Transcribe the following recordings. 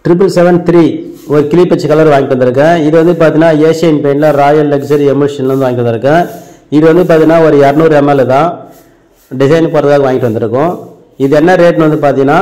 triple seven three ஒரு கிளிப்பச்சு colour வாங்கிட்டு வந்திருக்கேன் இது வந்து பார்த்தீங்கன்னா ஏஷியன் பெயிண்டில் ராயல் லக்ஸரி எமோஷன்லேருந்து வாங்கிட்டு வந்திருக்கேன் இது வந்து பார்த்தீங்கன்னா ஒரு இரநூறு எம்எல் தான் டிசைன் போகிறதுக்காக வாங்கிட்டு வந்திருக்கோம் இது என்ன ரேட்னு வந்து பார்த்தீங்கன்னா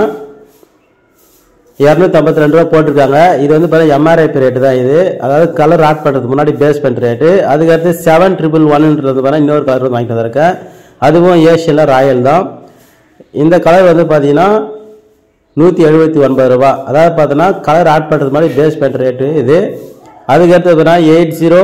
இரநூத்தி ரெண்டு ரூபா போட்டிருக்காங்க இது வந்து பார்த்தீங்கன்னா எம்ஆர்ஐபி ரேட்டு தான் இது அதாவது கலர் ஆட் பண்ணுறதுக்கு முன்னாடி பேஸ் பண்ணுற ரேட்டு அதுக்கடுத்து செவன் ட்ரிபிள் ஒன்ன்றது பார்த்தீங்கன்னா இன்னொரு கலர் வந்து வாங்கிட்டு வந்திருக்கேன் அதுவும் ஏஷியனில் ராயல் தான் இந்த கலர் வந்து பார்த்தீங்கன்னா நூற்றி எழுபத்தி ஒன்பது ரூபா அதாவது பார்த்தீங்கன்னா கலர் ஆட் பண்ணுறது மாதிரி பேஸ் பண்ணுற ரேட்டு இது அதுக்கடுத்து பார்த்தீங்கன்னா எயிட் ஜீரோ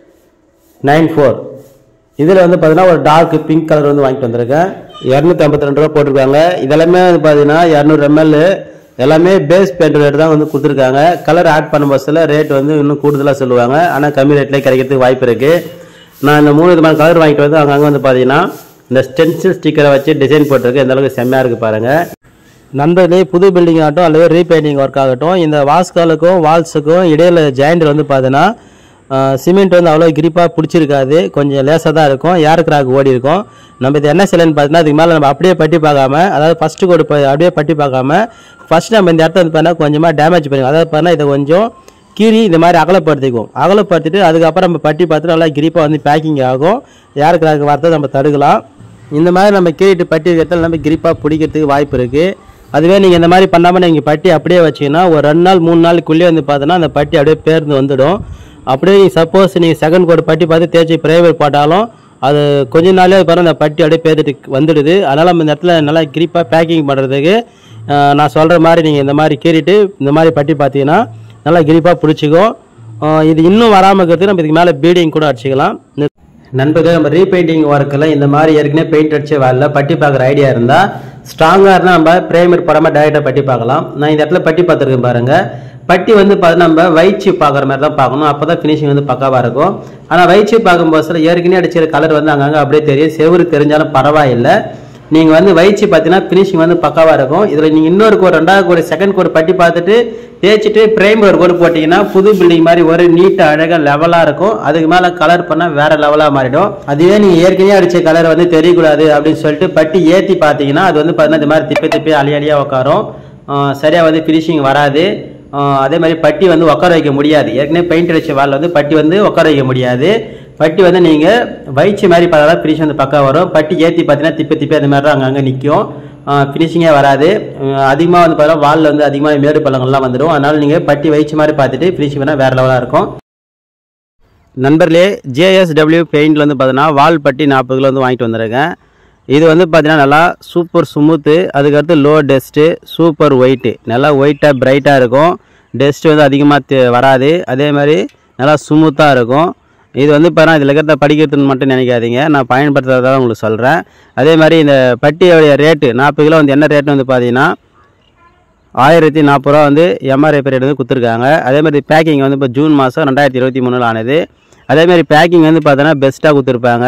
நைன் ஃபோர் இதில் வந்து பார்த்தீங்கன்னா ஒரு டார்க் பிங்க் கலர் வந்து வாங்கிட்டு வந்திருக்கேன் இரநூத்தி ஐம்பத்தி ரெண்டு ரூபா போட்டிருக்காங்க இதெல்லாமே வந்து பார்த்தீங்கன்னா இரநூறு எம்எல் எல்லாமே பேஸ் பெயிண்ட் ரேட் தான் வந்து கொடுத்துருக்காங்க கலர் ஆட் பண்ணும் பஸ்ஸில் ரேட் வந்து இன்னும் கூடுதலாக சொல்லுவாங்க ஆனால் கம்மி ரேட்லேயே கிடைக்கிறதுக்கு வாய்ப்பு இருக்குது நான் இந்த மூணு விதமான கலர் வாங்கிட்டு வந்து அங்கங்கே வந்து பார்த்தீங்கன்னா இந்த ஸ்டென்சில் ஸ்டிக்கரை வச்சு டிசைன் போட்டிருக்கு எந்த அளவுக்கு செம்மையாக இருக்குது பாருங்கள் நண்பர்களே புது பில்டிங் ஆகட்டும் அல்லது ரீபெயிண்டிங் ஒர்க் ஆகட்டும் இந்த வாஸ்காலுக்கும் வால்ஸுக்கும் இடையில ஜாயிண்ட் வந்து பார்த்தீங்கன்னா சிமெண்ட் வந்து அவ்வளோ கிரிப்பாக பிடிச்சிருக்காது கொஞ்சம் லேசாக தான் இருக்கும் ஏர் கிராக் ஓடி இருக்கும் நம்ம இது என்ன செய்யலன்னு பார்த்தீங்கன்னா அதுக்கு மேலே நம்ம அப்படியே பட்டி பார்க்காம அதாவது ஃபஸ்ட்டு கோடு ப- அப்படியே பட்டி பார்க்காம ஃபஸ்ட் நம்ம இந்த இடத்த வந்து பார்த்தீங்கன்னா கொஞ்சமாக டேமேஜ் பண்ணிக்கும் அதாவது பார்த்தீங்கன்னா இதை கொஞ்சம் கீறி இந்த மாதிரி அகலப்படுத்திக்குவோம் அகலப்படுத்திட்டு அதுக்கப்புறம் நம்ம பட்டி பார்த்துட்டு நல்லா கிரிப்பாக வந்து பேக்கிங் ஆகும் ஏர் கிராக் வரதை நம்ம தடுக்கலாம் இந்த மாதிரி நம்ம கீறிட்டு பட்டி இருக்கிறதால நம்ம கிரிப்பாக பிடிக்கிறதுக்கு வாய்ப்பு இருக்குது அதுவே நீங்கள் இந்த மாதிரி பண்ணாமல் நீங்கள் பட்டி அப்படியே வச்சீங்கன்னா ஒரு ரெண்டு நாள் மூணு நாளுக்குள்ளேயே வந்து பார்த்தோன்னா அந்த பட்டி அப்படியே பேர்ந்து வந்துடும் அப்படியே நீங்கள் சப்போஸ் நீங்கள் செகண்ட் கோட் பட்டி பார்த்து தேய்ச்சி பிரைவேட் போட்டாலும் அது கொஞ்ச நாளே பாருங்க அந்த பட்டி அப்படியே பேர்த்துட்டு வந்துடுது அதனால் நம்ம இந்த இடத்துல நல்லா கிரிப்பாக பேக்கிங் பண்ணுறதுக்கு நான் சொல்கிற மாதிரி நீங்கள் இந்த மாதிரி கீறிட்டு இந்த மாதிரி பட்டி பார்த்தீங்கன்னா நல்லா கிரிப்பாக பிடிச்சிக்கும் ஆஹ் இது இன்னும் வராமல் இருக்கிறதுக்கு நம்ம இதுக்கு மேலே பீடிங் கூட அடிச்சுக்கலாம் நண்பர்கள் நம்ம ரீபெயிண்டிங் ஒர்க்கில் இந்த மாதிரி ஏற்கனவே பெயிண்ட் அடிச்ச வேலைல பட்டி பார்க்குற ஐடியா இருந்தால் ஸ்ட்ராங்காக இருந்தால் நம்ம பிரேமர் படமாக டேரெக்டாக பட்டி பார்க்கலாம் நான் இந்த இடத்துல பட்டி பார்த்துருக்கேன் பாருங்க பட்டி வந்து பார்த்து நம்ம வைச்சு பார்க்குற மாதிரி தான் பார்க்கணும் அப்போ தான் ஃபினிஷிங் வந்து பக்காவாக இருக்கும் ஆனால் வைச்சு பார்க்கும்போது ஏற்கனவே அடிச்சிற கலர் வந்து அங்கங்கே அப்படியே தெரியும் செவுரு தெரிஞ்சாலும் பரவாயில்லை நீங்கள் வந்து வைச்சு பார்த்தீங்கன்னா ஃபினிஷிங் வந்து பக்காவாக இருக்கும் இதில் நீங்கள் இன்னொரு கோடு ரெண்டாவது கோடு செகண்ட் கோடு பட்டி பார்த்துட்டு தேய்ச்சிட்டு பிரைம் ஒரு கோடு போட்டிங்கன்னா புது பில்டிங் மாதிரி ஒரு நீட்டாக அழகாக லெவலாக இருக்கும் அதுக்கு மேலே கலர் பண்ணால் வேற லெவலாக மாறிடும் அதுவே நீங்கள் ஏற்கனவே அடித்த கலர் வந்து தெரியக்கூடாது அப்படின்னு சொல்லிட்டு பட்டி ஏற்றி பார்த்தீங்கன்னா அது வந்து பார்த்தீங்கன்னா இந்த மாதிரி திப்பி திப்பி அழி அழியாக உட்காரும் சரியாக வந்து ஃபினிஷிங் வராது ஆஹ் அதே மாதிரி பட்டி வந்து உட்கார வைக்க முடியாது ஏற்கனவே பெயிண்ட் அடிச்ச வால் வந்து பட்டி வந்து உட்கார வைக்க முடியாது பட்டி வந்து நீங்கள் வைச்ச மாதிரி பார்த்தா ஃபினிஷ் வந்து பக்கா வரும் பட்டி ஏற்றி பார்த்தீங்கன்னா திப்பி திப்பி அந்த மாதிரி தான் அங்கங்கே நிற்கும் ஃபினிஷிங்கே வராது அதிகமாக வந்து பார்த்தா வாலில் வந்து அதிகமாக மேடு பள்ளங்கள்லாம் வந்துடும் அதனால் நீங்கள் பட்டி வைச்ச மாதிரி பார்த்துட்டு ஃபினிஷிங் பண்ணால் வேறு லெவலாக இருக்கும் நண்பர்களே ஜேஎஸ்டபிள்யூ பெயிண்டில் வந்து பார்த்தீங்கன்னா வால் பட்டி நாற்பது கிலோ வந்து வாங்கிட்டு வந்திருக்கேன் இது வந்து பார்த்தீங்கன்னா நல்லா சூப்பர் ஸ்மூத்து அதுக்கடுத்து லோ டஸ்ட்டு சூப்பர் ஒயிட்டு நல்லா ஒயிட்டாக பிரைட்டாக இருக்கும் டஸ்ட் வந்து அதிகமாக வராது அதே மாதிரி நல்லா ஸ்மூத்தாக இருக்கும் இது வந்து பார்த்தா இதில் இருக்கிறத படிக்கிறதுன்னு மட்டும் நினைக்காதீங்க நான் பயன்படுத்துறதா உங்களுக்கு சொல்கிறேன் அதே மாதிரி இந்த பட்டியோடைய ரேட்டு நாற்பது கிலோ வந்து என்ன ரேட்னு வந்து பார்த்தீங்கன்னா ஆயிரத்தி நாற்பது ரூபா வந்து எம்ஆர்ஐ ரேட் வந்து கொடுத்துருக்காங்க அதே மாதிரி பேக்கிங் வந்து இப்போ ஜூன் மாதம் ரெண்டாயிரத்தி இருபத்தி மூணில் ஆனது அதே மாதிரி பேக்கிங் வந்து பார்த்தோன்னா பெஸ்ட்டாக கொடுத்துருப்பாங்க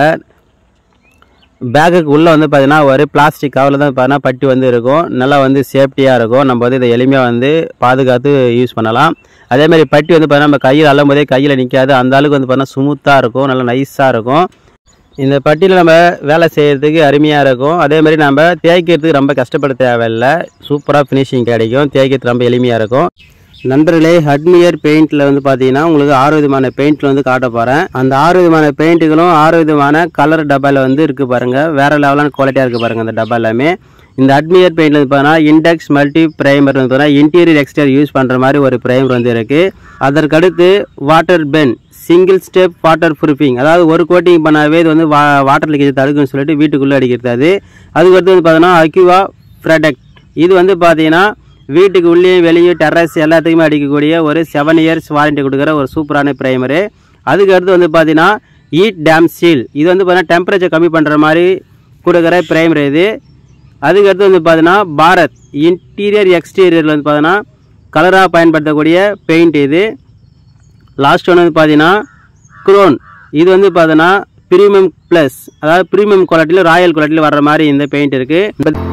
பேக்குக்கு உள்ளே வந்து பார்த்தீங்கன்னா ஒரு பிளாஸ்டிக் கவரில் தான் பார்த்தீங்கன்னா பட்டி வந்து இருக்கும் நல்லா வந்து சேஃப்டியாக இருக்கும் நம்ம வந்து இதை எளிமையாக வந்து பாதுகாத்து யூஸ் பண்ணலாம் அதே மாதிரி பட்டி வந்து பார்த்தீங்கன்னா நம்ம கையில் அள்ளும் போதே கையில் நிற்காது அந்த அளவுக்கு வந்து பார்த்தீங்கன்னா ஸ்மூத்தாக இருக்கும் நல்லா நைஸாக இருக்கும் இந்த பட்டியில் நம்ம வேலை செய்கிறதுக்கு அருமையாக இருக்கும் அதே மாதிரி நம்ம தேய்க்கிறதுக்கு ரொம்ப கஷ்டப்பட தேவையில்லை சூப்பராக ஃபினிஷிங் கிடைக்கும் தேய்க்கிறதுக்கு ரொம்ப எளிமையாக இருக்கும் நண்பர்களே ஹட்மியர் பெயிண்டில் வந்து பார்த்தீங்கன்னா உங்களுக்கு ஆறு விதமான பெயிண்டில் வந்து காட்ட போகிறேன் அந்த ஆறு விதமான பெயிண்ட்டுகளும் ஆறு விதமான கலர் டப்பாவில் வந்து இருக்குது பாருங்கள் வேறு லெவலான குவாலிட்டியாக இருக்குது பாருங்கள் அந்த டப்பா எல்லாமே இந்த அட்மியர் பெயிண்டில் வந்து பார்த்தீங்கன்னா இண்டெக்ஸ் மல்டி பிரைமர் வந்து பார்த்தீங்கன்னா இன்டீரியர் எக்ஸ்டீரியர் யூஸ் பண்ணுற மாதிரி ஒரு பிரைமர் வந்து இருக்குது அதற்கடுத்து வாட்டர் பென் சிங்கிள் ஸ்டெப் வாட்டர் ப்ரூஃபிங் அதாவது ஒரு கோட்டிங் பண்ணாவே இது வந்து வா வாட்டர் லீக்கேஜ் தடுக்குன்னு சொல்லிட்டு வீட்டுக்குள்ளே அடிக்கிறது அது அதுக்கடுத்து வந்து பார்த்தீங்கன்னா அக்யூவா ப்ராடக்ட் இது வந்து பார்த்தீங்கன்னா வீட்டுக்கு உள்ளேயும் வெளியும் டெரஸ் எல்லாத்துக்குமே அடிக்கக்கூடிய ஒரு செவன் இயர்ஸ் வாரண்டி கொடுக்குற ஒரு சூப்பரான பிரைமரு அதுக்கு அடுத்து வந்து பார்த்தீங்கன்னா ஈட் டேம் சீல் இது வந்து பார்த்தீங்கன்னா டெம்பரேச்சர் கம்மி பண்ணுற மாதிரி கொடுக்குற பிரைமர் இது அதுக்கு அடுத்து வந்து பார்த்தீங்கன்னா பாரத் இன்டீரியர் எக்ஸ்டீரியரில் வந்து பார்த்தீங்கன்னா கலராக பயன்படுத்தக்கூடிய பெயிண்ட் இது லாஸ்ட் ஒன்று வந்து பார்த்தீங்கன்னா குரோன் இது வந்து பார்த்தீங்கன்னா ப்ரீமியம் ப்ளஸ் அதாவது ப்ரீமியம் குவாலிட்டியில் ராயல் குவாலிட்டியில் வர்ற மாதிரி இந்த பெயிண்ட் இருக்குது